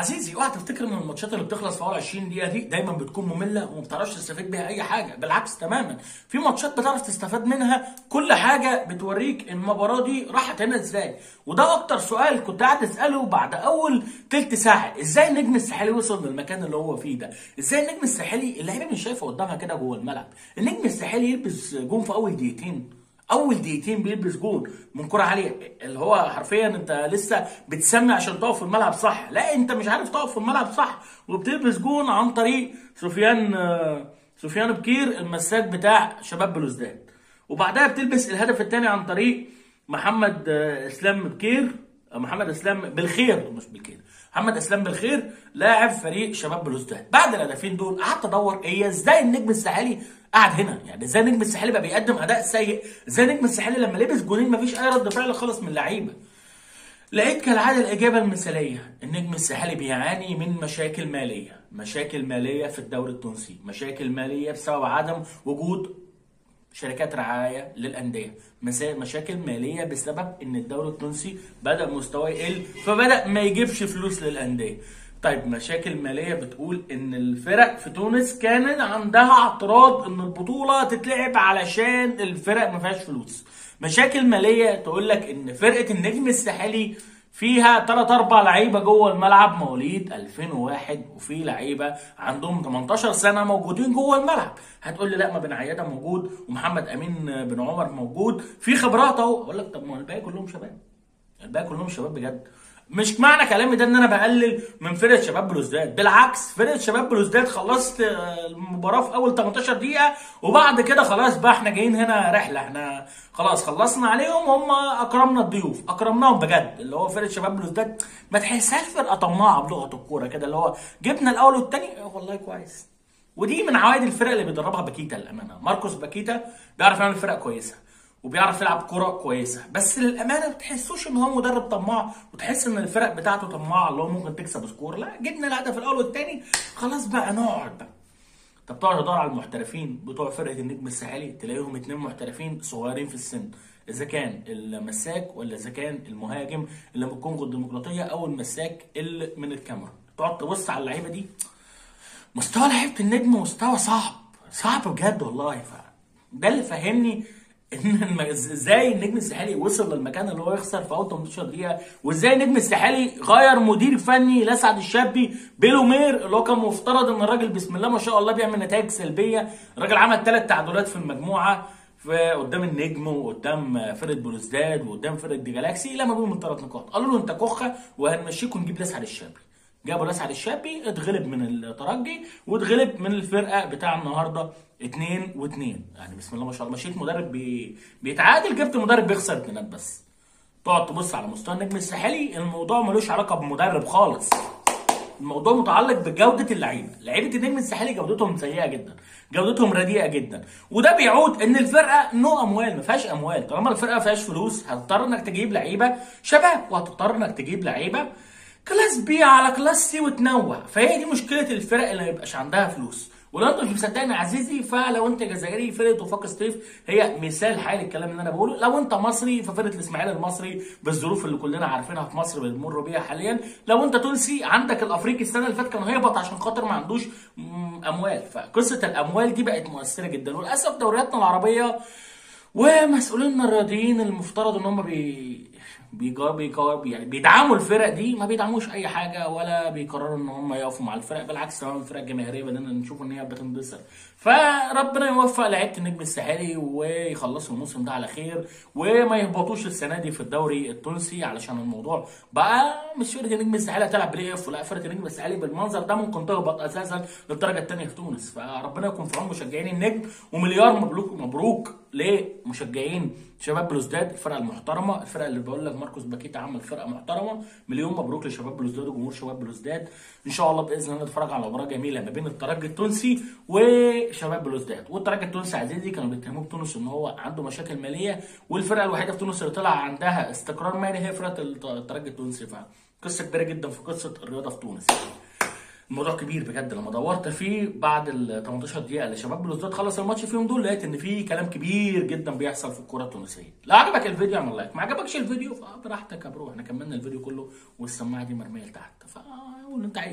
عزيزي اوعى تفتكر ان الماتشات اللي بتخلص في اول 20 دقيقه دي دايما بتكون ممله وما بتعرفش تستفيد بيها اي حاجه بالعكس تماما في ماتشات بتعرف تستفاد منها كل حاجه بتوريك المباراه دي راحت هنا ازاي وده اكتر سؤال كنت قاعد اساله بعد اول تلت ساعه ازاي النجم الساحلي وصل للمكان اللي هو فيه ده ازاي النجم الساحلي اللعيبه مش شايفه قدامها كده جوه الملعب النجم الساحلي يلبس جون في اول دقيقتين اول دقيقتين بيلبس جون من كره عاليه اللي هو حرفيا انت لسه بتسمي عشان تقف في الملعب صح لا انت مش عارف تقف في الملعب صح وبتلبس جون عن طريق سفيان آه، سفيان بكير المساك بتاع شباب بلوزداد وبعدها بتلبس الهدف الثاني عن طريق محمد آه، اسلام بكير آه، محمد اسلام بالخير مش بالخير محمد اسلام بالخير لاعب فريق شباب بلوزداد بعد الهدفين دول قعدت ادور هي ازاي النجم الساحلي قاعد هنا يعني ازاي النجم الساحلي بقى بيقدم اداء سيء ازاي النجم الساحلي لما لبس جونين مفيش اي رد فعل خالص من اللعيبه لقيت كالعاده الاجابه المثاليه النجم الساحلي بيعاني من مشاكل ماليه مشاكل ماليه في الدوري التونسي مشاكل ماليه بسبب عدم وجود شركات رعايه للانديه مسا- مشاكل ماليه بسبب ان الدوري التونسي بدا مستواه يقل فبدا ما يجيبش فلوس للانديه طيب مشاكل ماليه بتقول ان الفرق في تونس كانت عندها اعتراض ان البطوله تتلعب علشان الفرق ما فيهاش فلوس مشاكل ماليه تقول لك ان فرقه النجم الساحلي فيها 3 4 لعيبه جوه الملعب مواليد 2001 وفي لعيبه عندهم 18 سنه موجودين جوه الملعب هتقول لي لا ما بن عياده موجود ومحمد امين بن عمر موجود في خبرات اهو اقول لك طب ما الباقي كلهم شباب الباقي كلهم شباب بجد مش معنى كلامي ده ان انا بقلل من فرقه شباب بلوزداد بالعكس فرقه شباب بلوزداد خلصت آه، المباراه في اول 18 دقيقه وبعد كده خلاص بقى احنا جايين هنا رحله احنا خلاص خلصنا عليهم هم اكرمنا الضيوف اكرمناهم بجد اللي هو فرقه شباب بلوزداد ما تحسهاش فرقه طماعه بلغه الكوره كده اللي هو جبنا الاول والثاني والله كويس ودي من عوائد الفرق اللي بيدربها باكيتا للامانه ماركوس باكيتا بيعرف يعمل فرق كويسه وبيعرف يلعب كرة كويسة بس للأمانة ما تحسوش إن هو مدرب طماع وتحس إن الفرق بتاعته طماعة اللي هو ممكن تكسب سكور لا جبنا الهدف الأول والتاني خلاص بقى نقعد بقى طب تقعد تدور على المحترفين بتوع فرقة النجم الساحلي تلاقيهم اتنين محترفين صغيرين في السن إذا كان المساك ولا إذا كان المهاجم اللي من الكونغو الديمقراطية أو المساك اللي من الكاميرون تقعد تبص على اللعيبة دي مستوى لعيبه النجم مستوى صعب صعب بجد والله ف ده اللي فهمني ان الم- ازاي النجم الساحلي وصل للمكان اللي هو يخسر في اول 18 دقيقه وازاي النجم الساحلي غير مدير فني لسعد الشابي بيلومير اللي هو كان مفترض ان الراجل بسم الله ما شاء الله بيعمل نتائج سلبيه الراجل عمل ثلاث تعادلات في المجموعه في قدام النجم وقدام فرقه بلوزداد وقدام فرقه دي جالاكسي لما بيهم الثلاث نقاط قالوا له انت كخه وهنمشيك ونجيب لسعد الشابي جابوا لسعد الشابي اتغلب من الترجي واتغلب من الفرقه بتاع النهارده 2 و2 يعني بسم الله ما شاء الله مشيت مدرب بي... بيتعادل جبت مدرب بيخسر اتنينات بس تقعد تبص على مستوى النجم الساحلي الموضوع ملوش علاقه بمدرب خالص الموضوع متعلق بجوده اللعيبه لعيبه النجم الساحلي جودتهم سيئه جدا جودتهم رديئه جدا وده بيعود ان الفرقه نو اموال ما فيهاش اموال طالما الفرقه ما فيهاش فلوس هتضطر انك تجيب لعيبه شباب وهتضطر انك تجيب لعيبه كلاس بي على كلاس سي وتنوع فهي دي مشكله الفرق اللي ما يبقاش عندها فلوس ولو انت مش مصدقني يا عزيزي فلو انت جزائري فرقه وفاق سطيف هي مثال حي للكلام اللي انا بقوله لو انت مصري ففرقه الاسماعيلي المصري بالظروف اللي كلنا عارفينها في مصر بنمر بيها حاليا لو انت تونسي عندك الافريقي السنه اللي فاتت كان هيهبط عشان خاطر ما عندوش مم، اموال فقصه الاموال دي بقت مؤثره جدا وللاسف دورياتنا العربيه ومسؤولينا الرياضيين المفترض ان هم بي بيجا بيجا يعني بيدعموا الفرق دي ما بيدعموش اي حاجه ولا بيقرروا ان هم يقفوا مع الفرق بالعكس تمام الفرق الجماهيريه بدنا نشوف ان هي بتندثر فربنا يوفق لعيبه النجم الساحلي ويخلصوا الموسم ده على خير وما يهبطوش السنه دي في الدوري التونسي علشان الموضوع بقى مش فرقه النجم الساحلي هتلعب بلاي اوف لا فرقه النجم الساحلي بالمنظر ده ممكن تهبط اساسا للدرجه الثانيه في تونس فربنا يكون في عون مشجعين النجم ومليار مبروك مبروك لمشجعين شباب بلوزداد الفرقه المحترمه الفرقه اللي بقول لك ماركوس باكيتا عمل فرقه محترمه مليون مبروك لشباب بلوزداد وجمهور شباب بلوزداد ان شاء الله باذن الله نتفرج على مباراه جميله ما بين الترجي التونسي وشباب بلوزداد والترجي التونسي عزيزي كانوا بيتهموه بتونس ان هو عنده مشاكل ماليه والفرقه الوحيده في تونس اللي طلع عندها استقرار مالي هي فرقه الت- الترجي التونسي فقصه كبيره جدا في قصه الرياضه في تونس الموضوع كبير بجد لما دورت فيه بعد ال 18 دقيقه اللي شباب بلوزداد خلص الماتش فيهم دول لقيت ان في كلام كبير جدا بيحصل في الكره التونسيه لو عجبك الفيديو اعمل لايك ما عجبكش الفيديو فبراحتك يا برو احنا كملنا الفيديو كله والسماعه دي مرميه لتحت فقول اللي انت عايزه